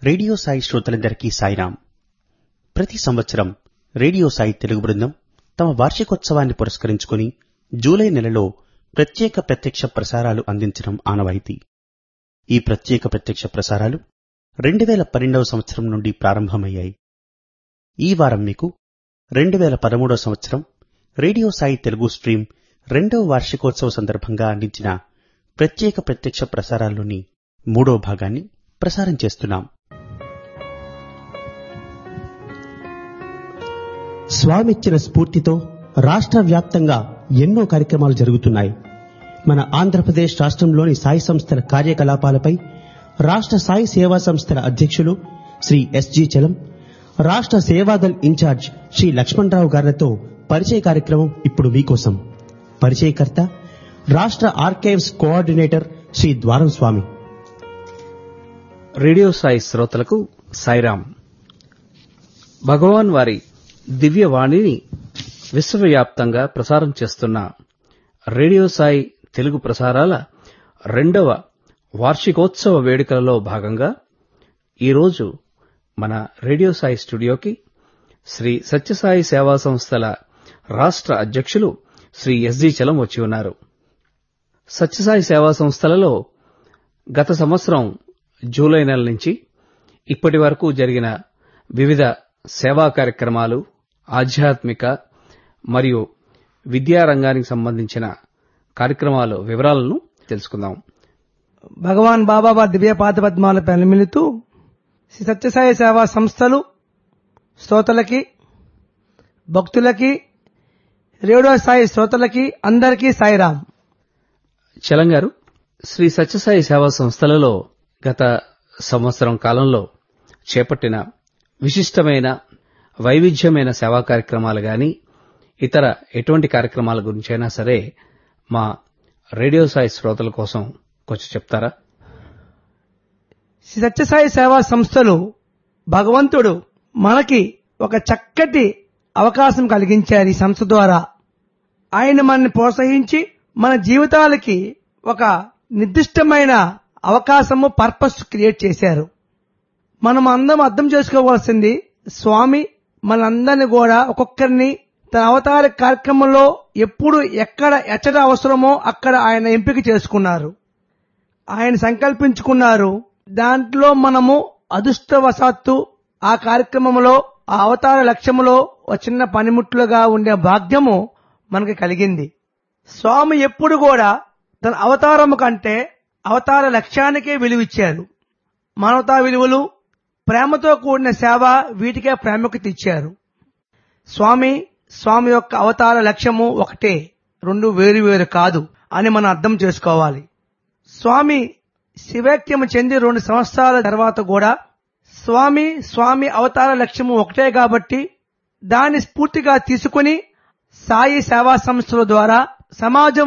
radio Sai శ్రోతలందరికీ సాయిరాం ప్రతి సంవత్సరం రేడియో సాయి తెలుగు బృందం తమ వార్షికోత్సవాన్ని పురస్కరించుకుని జూలై నెలలో ప్రత్యేక ప్రత్యక్ష ప్రసారాలు అందించడం ఆనవాయితీ ఈ ప్రత్యేక ప్రత్యక్ష ప్రసారాలు రెండు వేల పన్నెండవ సంవత్సరం నుండి ప్రారంభమయ్యాయి ఈ వారం మీకు రెండు వేల పదమూడవ సంవత్సరం రేడియో సాయి తెలుగు స్ట్రీమ్ రెండవ వార్షికోత్సవ సందర్భంగా అందించిన ప్రత్యేక ప్రత్యక్ష ప్రసారాల్లోని మూడో భాగాన్ని ప్రసారం చేస్తున్నాం స్వామిచ్చిన స్ఫూర్తితో రాష్ట్ర వ్యాప్తంగా ఎన్నో కార్యక్రమాలు జరుగుతున్నాయి మన ఆంధ్రప్రదేశ్ రాష్ట్రంలోని సాయి సంస్థల కార్యకలాపాలపై రాష్ట్ర సాయి సేవా సంస్థల అధ్యక్షులు శ్రీ ఎస్జి చలం రాష్ట్ర సేవాదల్ ఇన్ఛార్జ్ శ్రీ లక్ష్మణరావు గారితో పరిచయ కార్యక్రమం ఇప్పుడు మీకోసం పరిచయకర్త రాష్ట్ర ఆర్కైవ్స్ కోఆర్డినేటర్ శ్రీ ద్వారం స్వామి రేడియో సాయి శ్రోతలకు సాయిరాం భగవాన్ వారి దివ్య వాణిని విశ్వవ్యాప్తంగా ప్రసారం చేస్తున్న రేడియో సాయి తెలుగు ప్రసారాల రెండవ వార్షికోత్సవ వేడుకలలో భాగంగా ఈరోజు మన రేడియో సాయి స్టూడియోకి శ్రీ సత్యసాయి సేవా సంస్థల రాష్ట్ర అధ్యక్షులు శ్రీ ఎస్జి చలం వచ్చి ఉన్నారు సత్యసాయి సేవా సంస్థలలో గత సంవత్సరం జూలై నెల నుంచి ఇప్పటి వరకు జరిగిన వివిధ సేవా కార్యక్రమాలు ఆధ్యాత్మిక మరియు విద్యా రంగానికి సంబంధించిన కార్యక్రమాల వివరాలను తెలుసుకుందాం భగవాన్ బాబావారి దివ్య పాదపద్మాలపై నిమిలుతూ శ్రీ సత్యసాయి సేవా సంస్థలు శ్రోతలకి భక్తులకి రేడియో సాయి శ్రోతలకి అందరికీ సాయిరాం చలం గారు శ్రీ సత్యసాయి సేవా సంస్థలలో గత సంవత్సరం కాలంలో చేపట్టిన విశిష్టమైన వైవిధ్యమైన సేవా కార్యక్రమాలు గాని ఇతర ఎటువంటి కార్యక్రమాల గురించైనా సరే మా రేడియో సాయి శ్రోతల కోసం కొంచెం చెప్తారా శ్రీ సత్యసాయి సేవా సంస్థలు భగవంతుడు మనకి ఒక చక్కటి అవకాశం కలిగించారు ఈ సంస్థ ద్వారా ఆయన మనల్ని ప్రోత్సహించి మన జీవితాలకి ఒక నిర్దిష్టమైన అవకాశము పర్పస్ క్రియేట్ చేశారు మనం అందరం అర్థం చేసుకోవాల్సింది స్వామి మనందరిని కూడా ఒక్కొక్కరిని తన అవతార కార్యక్రమంలో ఎప్పుడు ఎక్కడ ఎచ్చట అవసరమో అక్కడ ఆయన ఎంపిక చేసుకున్నారు ఆయన సంకల్పించుకున్నారు దాంట్లో మనము అదృష్టవశాత్తు ఆ కార్యక్రమంలో ఆ అవతార లక్ష్యములో ఒక చిన్న పనిముట్లుగా ఉండే భాగ్యము మనకి కలిగింది స్వామి ఎప్పుడు కూడా తన అవతారము కంటే అవతార లక్ష్యానికే విలువిచ్చారు మానవతా విలువలు ప్రేమతో కూడిన సేవ వీటికే ప్రాముఖ్యత ఇచ్చారు స్వామి స్వామి యొక్క అవతార లక్ష్యము ఒకటే రెండు వేరు వేరు కాదు అని మనం అర్థం చేసుకోవాలి స్వామి శివైక్యము చెంది రెండు సంవత్సరాల తర్వాత కూడా స్వామి స్వామి అవతార లక్ష్యము ఒకటే కాబట్టి దాన్ని స్ఫూర్తిగా తీసుకుని సాయి సేవా సంస్థల ద్వారా సమాజం